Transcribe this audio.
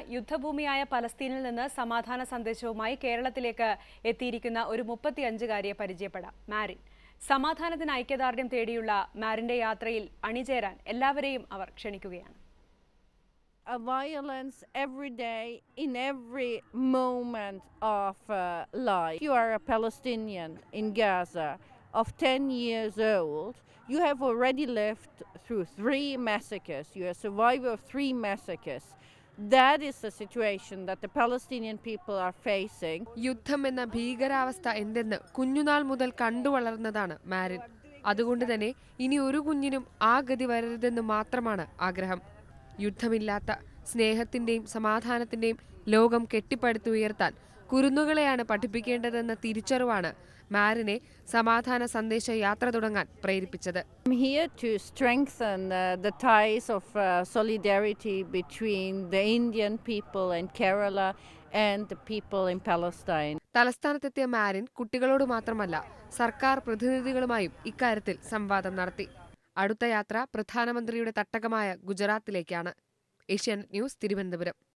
യുദ്ധഭൂമിയായ പലസ്തീനിൽ നിന്ന് സമാധാന സന്ദേശവുമായി കേരളത്തിലേക്ക് എത്തിയിരിക്കുന്ന ഒരു മുപ്പത്തിയഞ്ചുകാരിയെ പരിചയപ്പെടാം മാരിൻ സമാധാനത്തിന് ഐക്യദാർഢ്യം തേടിയുള്ള മാരിന്റെ യാത്രയിൽ അണിചേരാൻ എല്ലാവരെയും അവർ ക്ഷണിക്കുകയാണ് a violence every day in every moment of uh, life. You are a Palestinian in Gaza of 10 years old. You have already lived through three massacres. You're a survivor of three massacres. That is the situation that the Palestinian people are facing. യുദ്ധം എന്ന ഭീകരാവസ്ഥ എന്തെന്ന് കുഞ്ഞുനാൾ മുതൽ കണ്ടുവളർന്നതാണ് Marin അതുകൊണ്ട് തന്നെ ഇനി ഒരു കുഞ്ഞിനും ആ ഗതി വരരുതെന്ന് മാത്രമാണ് ആഗ്രഹം യുദ്ധമില്ലാത്ത സ്നേഹത്തിന്റെയും സമാധാനത്തിന്റെയും ലോകം കെട്ടിപ്പടുത്തുയർത്താൻ കുരുന്നുകളെയാണ് പഠിപ്പിക്കേണ്ടതെന്ന തിരിച്ചറിവാണ് മാരിനെ സമാധാന സന്ദേശ യാത്ര തുടങ്ങാൻ പ്രേരിപ്പിച്ചത് I'm here to strengthen uh, the ties of uh, solidarity between the Indian people and Kerala and the people in Palestine. തലസ്ഥാനത്തെത്തിയ മാരിൻ കുട്ടികളോട് മാത്രമല്ല സർക്കാർ പ്രതിനിധികളുമായും ഇക്കാര്യത്തിൽ സംവാദം നടത്തി അടുത്ത യാത്ര പ്രധാനമന്ത്രിയുടെ തട്ടകമായ ഗുജറാത്തിലേക്കാണ് ഏഷ്യാനെറ്റ് ന്യൂസ് തിരുവനന്തപുരം